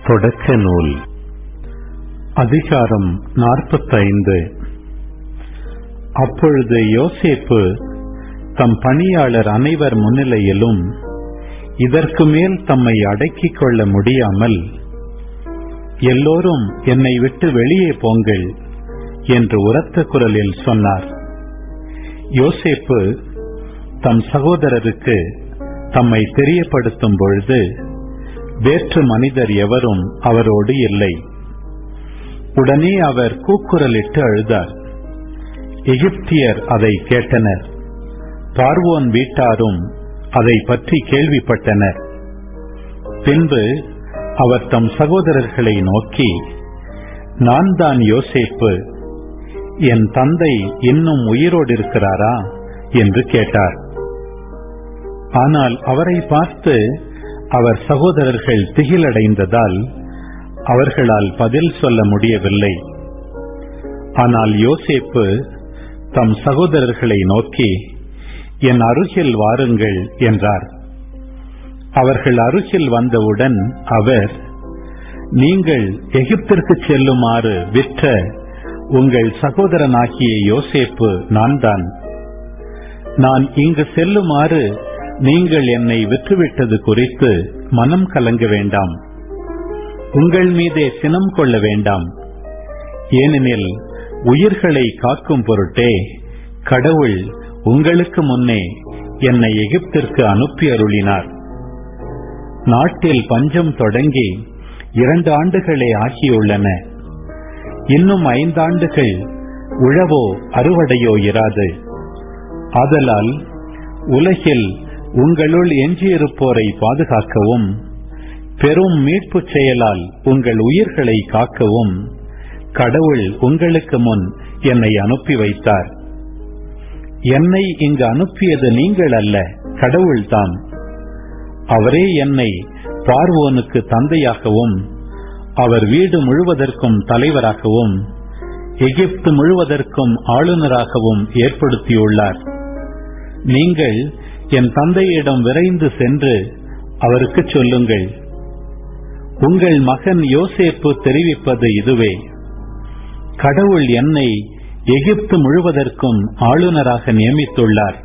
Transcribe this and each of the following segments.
தொடக்க நூல் அதிகாரம் நாற்பத்தைந்து அப்பொழுது யோசேப்பு தம் பணியாளர் அனைவர் முன்னிலையிலும் இதற்கு மேல் தம்மை அடக்கிக் கொள்ள முடியாமல் எல்லோரும் என்னை விட்டு வெளியே போங்கள் என்று உரத்த குரலில் சொன்னார் யோசேப்பு தம் சகோதரருக்கு தம்மை தெரியப்படுத்தும் பொழுது வேற்று மனிதர் எவரும் அவரோடு இல்லை உடனே அவர் கூக்குரலிட்டு அழுதார் எகிப்தியர் அதை கேட்டனர் பார்வோன் வீட்டாரும் அதை பற்றி கேள்விப்பட்டனர் பின்பு அவர் தம் சகோதரர்களை நோக்கி நான் தான் யோசேப்பு என் தந்தை இன்னும் உயிரோடு இருக்கிறாரா என்று கேட்டார் ஆனால் அவரை பார்த்து அவர் சகோதரர்கள் திகிலடைந்ததால் அவர்களால் பதில் சொல்ல முடியவில்லை ஆனால் யோசேப்பு தம் சகோதரர்களை நோக்கி என் அருகில் வாருங்கள் என்றார் அவர்கள் அருகில் வந்தவுடன் அவர் நீங்கள் எகிப்திற்கு செல்லுமாறு விற்ற உங்கள் சகோதரனாகிய யோசேப்பு நான் தான் நான் இங்கு செல்லுமாறு நீங்கள் என்னை விற்றுவிட்டது குறித்து மனம் கலங்க வேண்டாம் உங்கள் மீதே சினம் கொள்ள வேண்டாம் ஏனெனில் உயிர்களை காக்கும் பொருட்டே கடவுள் உங்களுக்கு முன்னே என்னை எகிப்திற்கு அனுப்பி அருளினார் நாட்டில் பஞ்சம் தொடங்கி இரண்டு ஆண்டுகளே ஆகியுள்ளன இன்னும் ஐந்தாண்டுகள் உழவோ அறுவடையோ இராது ஆதலால் உலகில் உங்களுள் எஞ்சியிருப்போரை பாதுகாக்கவும் பெரும் மீட்புச் செயலால் உங்கள் உயிர்களை காக்கவும் கடவுள் உங்களுக்கு முன் என்னை அனுப்பி வைத்தார் என்னை இங்கு அனுப்பியது நீங்கள் அல்ல கடவுள்தான் அவரே என்னை பார்வோனுக்கு தந்தையாகவும் அவர் வீடு முழுவதற்கும் தலைவராகவும் எகிப்து முழுவதற்கும் ஆளுநராகவும் ஏற்படுத்தியுள்ளார் நீங்கள் என் தந்தையிடம் விரைந்து சென்று அவருக்கு சொல்லுங்கள் உங்கள் மகன் யோசேப்பு தெரிவிப்பது இதுவே கடவுள் என்னை எகிப்து முழுவதற்கும் ஆளுநராக நியமித்துள்ளார்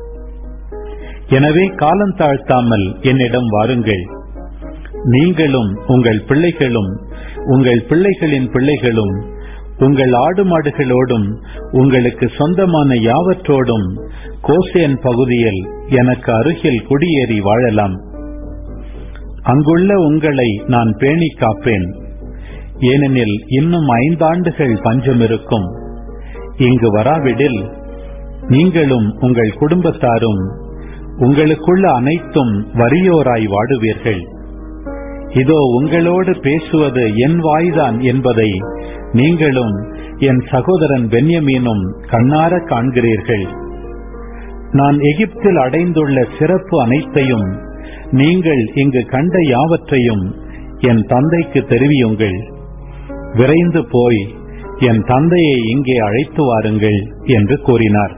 எனவே காலம் தாழ்த்தாமல் என்னிடம் வாருங்கள் நீங்களும் உங்கள் பிள்ளைகளும் உங்கள் பிள்ளைகளின் பிள்ளைகளும் உங்கள் ஆடு மாடுகளோடும் உங்களுக்கு சொந்தமான யாவற்றோடும் கோசேன் பகுதியில் எனக்கு அருகில் குடியேறி வாழலாம் அங்குள்ள உங்களை நான் பேணி காப்பேன் ஏனெனில் இன்னும் ஐந்தாண்டுகள் பஞ்சம் இருக்கும் இங்கு வராவிடில் நீங்களும் உங்கள் குடும்பத்தாரும் உங்களுக்குள்ள அனைத்தும் வறியோராய் வாடுவீர்கள் இதோ உங்களோடு பேசுவது என் வாய்தான் என்பதை நீங்களும் என் சகோதரன் பென்யமீனும் கண்ணார காண்கிறீர்கள் நான் எகிப்தில் அடைந்துள்ள சிறப்பு அனைத்தையும் நீங்கள் இங்கு கண்ட யாவற்றையும் என் தந்தைக்கு தெரிவியுங்கள் விரைந்து போய் என் தந்தையை இங்கே அழைத்து வாருங்கள் என்று கூறினார்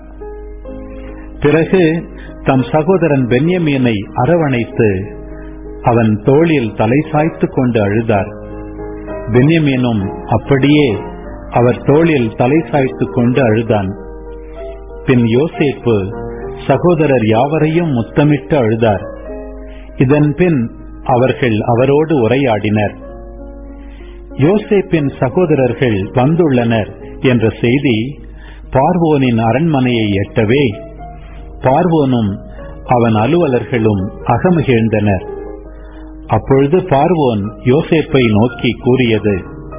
பிறகு தம் சகோதரன் பென்யமீனை அரவணைத்து அவன் தோளில் தலை சாய்த்து கொண்டு அழுதார் பென்யமீனும் அப்படியே அவர் தோளில் தலை சாய்த்து கொண்டு அழுதான் பின் யோசேப்பு சகோதரர் யாவரையும் முத்தமிட்டு அழுதார் இதன் பின் அவர்கள் அவரோடு உரையாடினர் யோசேப்பின் சகோதரர்கள் வந்துள்ளனர் என்ற செய்தி பார்வோனின் அரண்மனையை எட்டவே பார்வோனும் அவன் அலுவலர்களும் அகமகிழ்ந்தனர் அப்பொழுது பார்வோன் யோசேப்பை நோக்கி கூறியது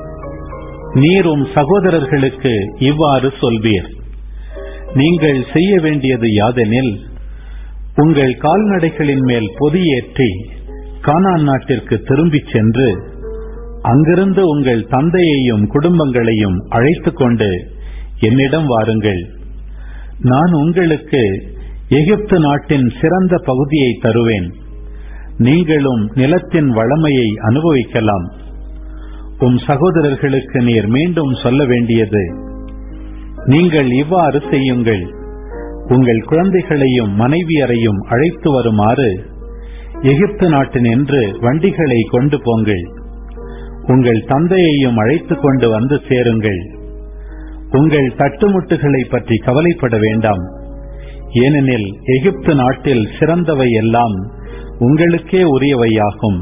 நீரும் சகோதரர்களுக்கு இவ்வாறு சொல்வீர் நீங்கள் செய்ய வேண்டியது யாதெனில் உங்கள் கால்நடைகளின் மேல் பொதியேற்றி கானான் நாட்டிற்கு திரும்பிச் சென்று அங்கிருந்து உங்கள் தந்தையையும் குடும்பங்களையும் அழைத்துக் கொண்டு என்னிடம் வாருங்கள் நான் உங்களுக்கு எகிப்து நாட்டின் சிறந்த பகுதியை தருவேன் நீங்களும் நிலத்தின் வளமையை அனுபவிக்கலாம் உம் சகோதரர்களுக்கு நீர் மீண்டும் சொல்ல வேண்டியது நீங்கள் இவ்வாறு செய்யுங்கள் உங்கள் குழந்தைகளையும் மனைவியரையும் அழைத்து வருமாறு எகிப்து நாட்டினின்று வண்டிகளை கொண்டு போங்கள் உங்கள் தந்தையையும் அழைத்துக் கொண்டு வந்து சேருங்கள் உங்கள் தட்டுமுட்டுகளை பற்றி கவலைப்பட வேண்டாம் ஏனெனில் எகிப்து நாட்டில் சிறந்தவை எல்லாம் உங்களுக்கே உரியவையாகும்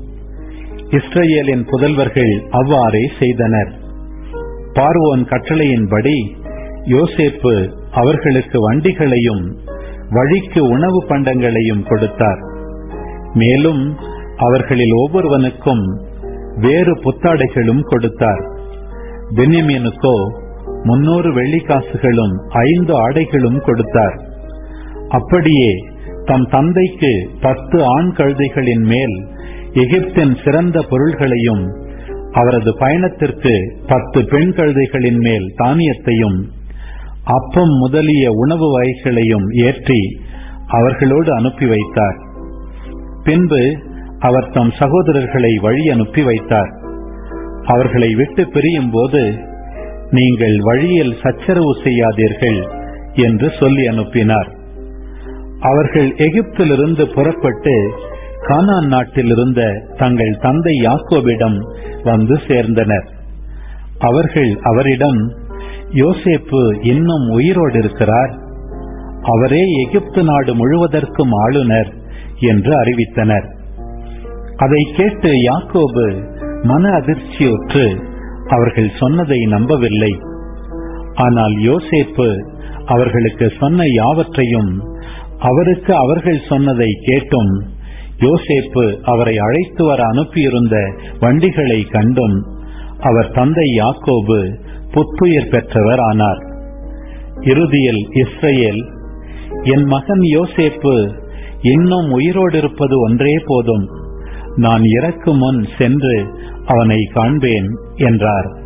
இஸ்ரேலின் புதல்வர்கள் அவ்வாறே செய்தனர் பார்வோன் கட்டளையின்படி யோசேப்பு அவர்களுக்கு வண்டிகளையும் வழிக்கு உணவு பண்டங்களையும் கொடுத்தார் மேலும் அவர்களில் ஒவ்வொருவனுக்கும் வேறு புத்தாடைகளும் கொடுத்தார் பென்யமீனுக்கோ முன்னூறு வெள்ளிக்காசுகளும் ஐந்து ஆடைகளும் கொடுத்தார் அப்படியே தம் தந்தைக்கு பத்து ஆண் கழுதைகளின் மேல் எகிப்தின் சிறந்த பொருள்களையும் அவரது பயணத்திற்கு பத்து பெண் கழுதைகளின் மேல் தானியத்தையும் அப்பம் முதலிய உணவு வகைகளையும் ஏற்றி அவர்களோடு அனுப்பி வைத்தார் பின்பு அவர் தம் சகோதரர்களை வழி அனுப்பி வைத்தார் அவர்களை விட்டு பிரியும் போது நீங்கள் வழியில் சச்சரவு செய்யாதீர்கள் என்று சொல்லி அனுப்பினார் அவர்கள் எகிப்திலிருந்து புறப்பட்டு கானான் நாட்டில் இருந்த தங்கள் தந்தை யாக்கோபிடம் வந்து சேர்ந்தனர் அவர்கள் அவரிடம் யோசேப்பு இன்னும் உயிரோடு இருக்கிறார் அவரே எகிப்து நாடு முழுவதற்கும் ஆளுநர் என்று அறிவித்தனர் அதை கேட்டு யாக்கோபு மன அதிர்ச்சியுற்று அவர்கள் சொன்னதை நம்பவில்லை ஆனால் யோசேப்பு அவர்களுக்கு சொன்ன யாவற்றையும் அவருக்கு அவர்கள் சொன்னதை கேட்டும் யோசேப்பு அவரை அழைத்து வர அனுப்பியிருந்த வண்டிகளை கண்டும் அவர் தந்தை யாக்கோபு புத்துயிர் பெற்றவர் ஆனார் இறுதியில் இஸ்ரேல் என் மகன் யோசேப்பு இன்னும் உயிரோடு இருப்பது ஒன்றே போதும் நான் இறக்கும் முன் சென்று அவனை காண்பேன் என்றார்